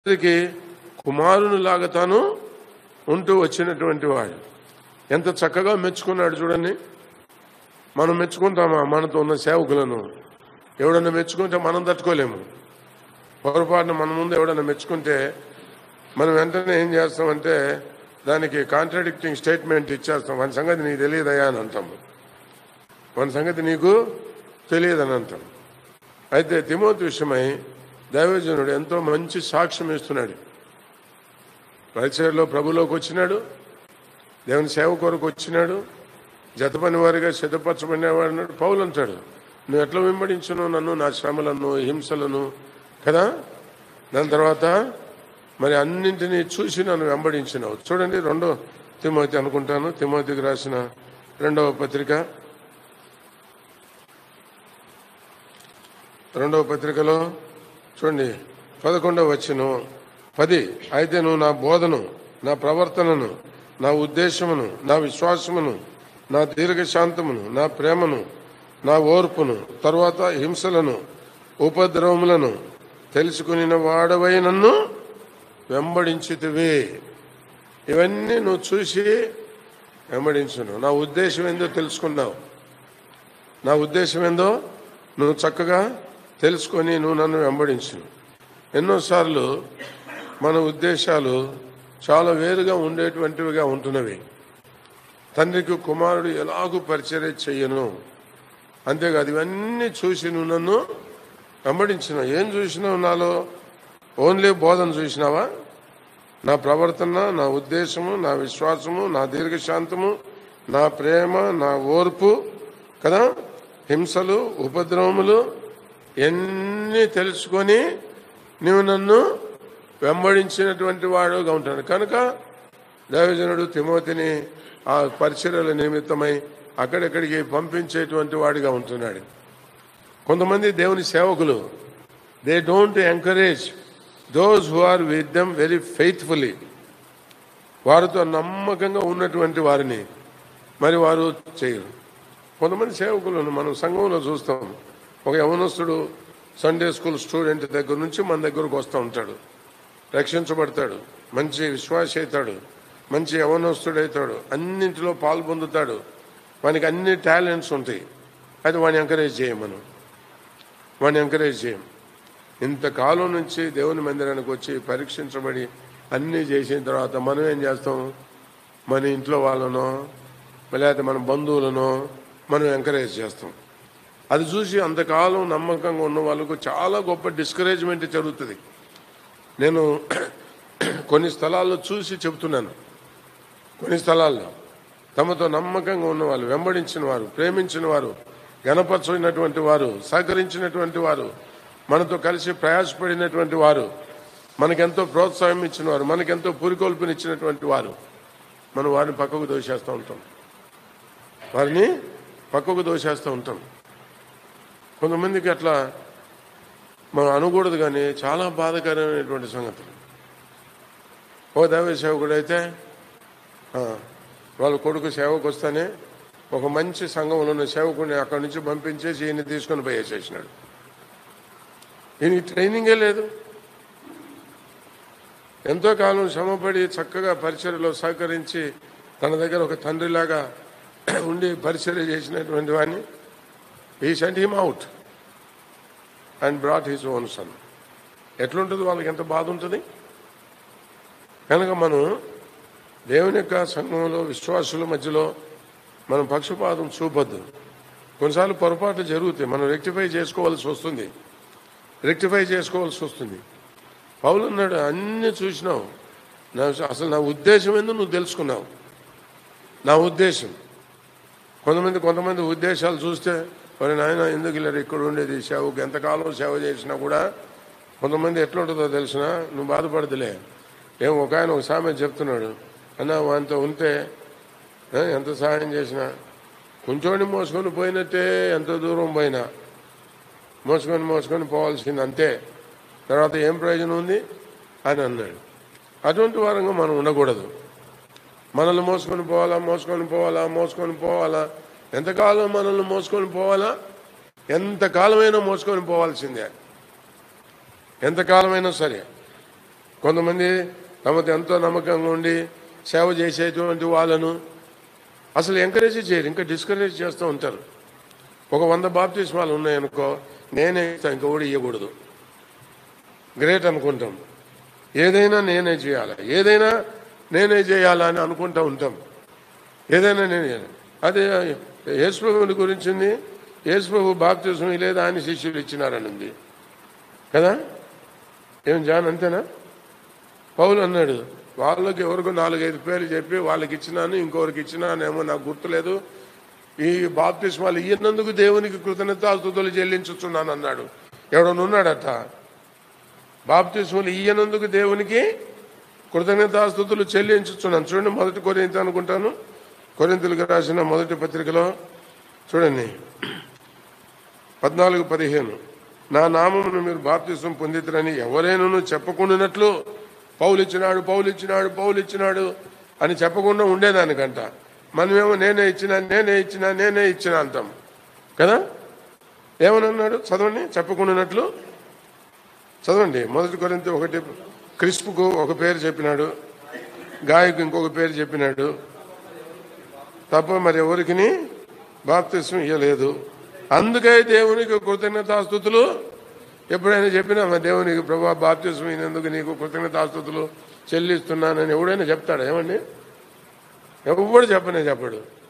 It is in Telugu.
తండ్రికి కుమారునిలాగా తాను ఉంటూ వచ్చినటువంటి వాడు ఎంత చక్కగా మెచ్చుకున్నాడు చూడండి మనం మెచ్చుకుంటామా మనతో ఉన్న సేవకులను ఎవడన్నా మెచ్చుకుంటే మనం తట్టుకోలేము పొరపాటున మన ముందు ఎవడన్నా మెచ్చుకుంటే మనం వెంటనే ఏం చేస్తామంటే దానికి కాంట్రడిక్టింగ్ స్టేట్మెంట్ ఇచ్చేస్తాం మన సంగతి నీకు తెలియదయా అని అంటాము మన సంగతి నీకు తెలియదని అంటాం అయితే తిమోతి విషయమై దైవజనుడు ఎంతో మంచి సాక్ష్యం ఇస్తున్నాడు పరిచయలో ప్రభులోకి వచ్చినాడు దేవుని సేవ కొరకు వచ్చినాడు జతపని వారిగా సిద్ధపరచబడినవాడు అన్నాడు పౌలు అంటాడు నువ్వు ఎట్లా వెంబడించును నన్ను నా శ్రమలను హింసలను కదా దాని తర్వాత మరి అన్నింటినీ చూసి నన్ను వెంబడించినావు చూడండి రెండో తిమోతి అనుకుంటాను తిమోతికి రాసిన రెండవ పత్రిక రెండవ పత్రికలో చూడండి పదకొండవ వచ్చిన పది అయితే నువ్వు నా బోధను నా ప్రవర్తనను నా ఉద్దేశమును నా విశ్వాసమును నా దీర్ఘశాంతమును నా ప్రేమను నా ఓర్పును తరువాత హింసలను ఉపద్రవములను తెలుసుకుని వాడవై నన్ను వెంబడించితివి ఇవన్నీ నువ్వు చూసి వెంబడించును నా ఉద్దేశం ఏందో తెలుసుకున్నావు నా ఉద్దేశం ఏందో నువ్వు చక్కగా తెలుసుకొని నువ్వు నన్ను వెంబడించు ఎన్నోసార్లు మన ఉద్దేశాలు చాలా వేరుగా ఉండేటువంటివిగా ఉంటున్నవి తండ్రికి కుమారుడు ఎలాగూ పరిచర్య చెయ్యను అంతేకాదు ఇవన్నీ చూసి నువ్వు నన్ను వెంబడించినావు ఏం చూసినావు నాలో ఓన్లీ బోధన చూసినావా నా ప్రవర్తన నా ఉద్దేశము నా విశ్వాసము నా దీర్ఘశాంతము నా ప్రేమ నా ఓర్పు కదా హింసలు ఉపద్రవములు ఎన్ని తెలుసుకొని నువ్వు నన్ను వెంబడించినటువంటి వాడుగా ఉంటాడు కనుక దైవజనుడు తిమోతిని ఆ పరిచర్యల నిమిత్తమై అక్కడెక్కడికి పంపించేటువంటి వాడిగా ఉంటున్నాడు కొంతమంది దేవుని సేవకులు they don't encourage those who are with them very faithfully వారితో నమ్మకంగా ఉన్నటువంటి వారిని మరి వారు చేయరు కొంతమంది సేవకులను మనం సంఘంలో చూస్తాం ఒక యవనస్తుడు సండే స్కూల్ స్టూడెంట్ దగ్గర నుంచి మన దగ్గరకు వస్తూ ఉంటాడు రక్షించబడతాడు మంచి విశ్వాస అవుతాడు మంచి యవనస్తుడు అవుతాడు అన్నింటిలో పాలు పొందుతాడు వానికి అన్ని టాలెంట్స్ ఉంటాయి అది వాడిని ఎంకరేజ్ చేయం మనం వాడిని ఎంకరేజ్ చేయం ఇంతకాలం నుంచి దేవుని మందిరానికి వచ్చి పరీక్షించబడి అన్నీ చేసిన తర్వాత మనం ఏం చేస్తాం మన ఇంట్లో వాళ్ళనో లేకపోతే మన బంధువులనో మనం ఎంకరేజ్ చేస్తాం అది చూసి అంతకాలం నమ్మకంగా ఉన్న వాళ్ళకు చాలా గొప్ప డిస్కరేజ్మెంట్ జరుగుతుంది నేను కొన్ని స్థలాల్లో చూసి చెబుతున్నాను కొన్ని స్థలాల్లో తమతో నమ్మకంగా ఉన్నవాళ్ళు వెంబడించిన వారు ప్రేమించిన వారు గణపరచినటువంటి వారు సహకరించినటువంటి వారు మనతో కలిసి ప్రయాసపడినటువంటి వారు మనకెంతో ప్రోత్సాహం ఇచ్చిన వారు మనకెంతో పురికొల్పునిచ్చినటువంటి వారు మనం వారిని పక్కకు దోషేస్తూ ఉంటాం వారిని పక్కకు దోషేస్తూ ఉంటాం కొంతమందికి అట్లా మనం అనకూడదు కానీ చాలా బాధాకరమైనటువంటి సంగతులు ఓ దైవ సేవకుడు అయితే ఆ, వాళ్ళ కొడుకు సేవకు వస్తానే ఒక మంచి సంఘంలో ఉన్న సేవకుడిని అక్కడి నుంచి పంపించేసి ఈయన తీసుకొని పోయేసేసినాడు ఈయనకి ట్రైనింగే లేదు ఎంతో కాలం శ్రమపడి చక్కగా పరిచర్యలో సహకరించి తన దగ్గర ఒక తండ్రిలాగా ఉండి పరిచర్య చేసినటువంటి వాడిని ఈ sent him out and brought his own son ఎట్లుంటుంది వాళ్ళకి ఎంత బాధ ఉంటుంది కనుక మనం దేవుని యొక్క సంఘంలో విశ్వాసుల మధ్యలో మనం పక్షపాతం చూపొద్దు కొన్నిసార్లు పొరపాట్లు జరుగుతాయి మనం రెక్టిఫై చేసుకోవాల్సి వస్తుంది రెక్టిఫై చేసుకోవాల్సి వస్తుంది పౌలు అన్నాడు అన్ని చూసినావు నా అసలు నా ఉద్దేశం ఏందో నువ్వు తెలుసుకున్నావు నా ఉద్దేశం కొంతమంది కొంతమంది ఉద్దేశాలు చూస్తే మరి నాయన ఎందుకు ఇలా ఇక్కడ ఉండేది సేవకు ఎంతకాలం సేవ చేసినా కూడా కొంతమంది ఎట్లుంటుందో తెలిసిన నువ్వు బాధపడదులే ఏం ఒక ఆయన ఒక సామెత చెప్తున్నాడు అన్న వానితో ఉంటే ఆ, ఎంత సహాయం చేసినా కొంచెం మోసుకొని పోయినట్టే ఎంత దూరం పోయినా మోసుకొని మోసుకొని పోవాల్సింది అంతే తర్వాత ఏం ప్రయోజనం ఉంది అని అన్నాడు అటువంటి వారంగా మనం ఉండకూడదు మనల్ని మోసుకొని పోవాలా మోసుకొని పోవాలా మోసుకొని పోవాలా ఎంతకాలం మనల్ని మోసుకొని పోవాలా ఎంతకాలమైనా మోసుకొని పోవాల్సిందే ఎంతకాలమైనా సరే కొంతమంది తమకు ఎంతో నమ్మకంగా ఉండి సేవ చేసేటువంటి వాళ్ళను అసలు ఎంకరేజ్ చేయరు ఇంకా డిస్కరేజ్ చేస్తూ ఉంటారు ఒక వంద బాప్తిస్మాలు ఉన్నాయనుకో నేనే ఇస్తాను ఇంకా కూడా ఇవ్వకూడదు గ్రేట్ అనుకుంటాం ఏదైనా నేనే చేయాలి ఏదైనా నేనే చేయాలా అని అనుకుంటూ ఉంటాం ఏదైనా నేను చేయాలి. అదే యేసుప్రభుని గురించింది యేసుప్రభు బాప్తిజం లేదా ఆయన శిష్యులు ఇచ్చినారని ఉంది కదా ఏం జాన్ అంతేనా పౌలు అన్నాడు వాళ్ళకి ఎవరికో నాలుగైదు పేర్లు చెప్పి వాళ్ళకి ఇచ్చినాను ఇంకొకరికి ఇచ్చినానేమో నాకు గుర్తులేదు ఈ బాప్తిస్మాలు ఇయ్యనందుకు దేవునికి కృతజ్ఞతాస్తుతులు చెల్లించుతున్నాను అన్నాడు ఎవడనున్నాడట బాప్తిస్మలు ఇయ్యనందుకు దేవునికి కృతజ్ఞతాస్తుతులు చెల్లించుతున్నాను చూడండి మొదటి కొరింత అనుకుంటాను కొరింతలకు రాసిన మొదటి పత్రికలో చూడండి పద్నాలుగు పదిహేను నా నామమును మీరు బాప్తిసం పొందితురని ఎవరైనాను చెప్పకుండానట్లు పౌలు ఇచ్చినాడు పౌలు ఇచ్చినాడు పౌలు ఇచ్చినాడు అని చెప్పకుండా ఉండేదానికంట మనమేమో నేనే ఇచ్చినా నేనే ఇచ్చినా నేనే ఇచ్చినా అంటాం కదా ఏమని చదవండి చెప్పకుండానట్లు చదవండి మొదటి కొరింత ఒకటి క్రిస్పుకు ఒక పేరు చెప్పినాడు గాయకు ఇంకొక పేరు చెప్పినాడు తప్ప మరి ఎవరికి బాప్తిస్వం ఇవ్వలేదు అందుకే దేవునికి కృతజ్ఞతాస్థుతులు ఎప్పుడైనా చెప్పినా మా దేవునికి ప్రభా బాప్తిస్వం అయినందుకు నీకు కృతజ్ఞతాస్థుతులు చెల్లిస్తున్నానని ఎవడైనా చెప్తాడా ఏమండి ఎవడు చెప్పనే చెప్పడు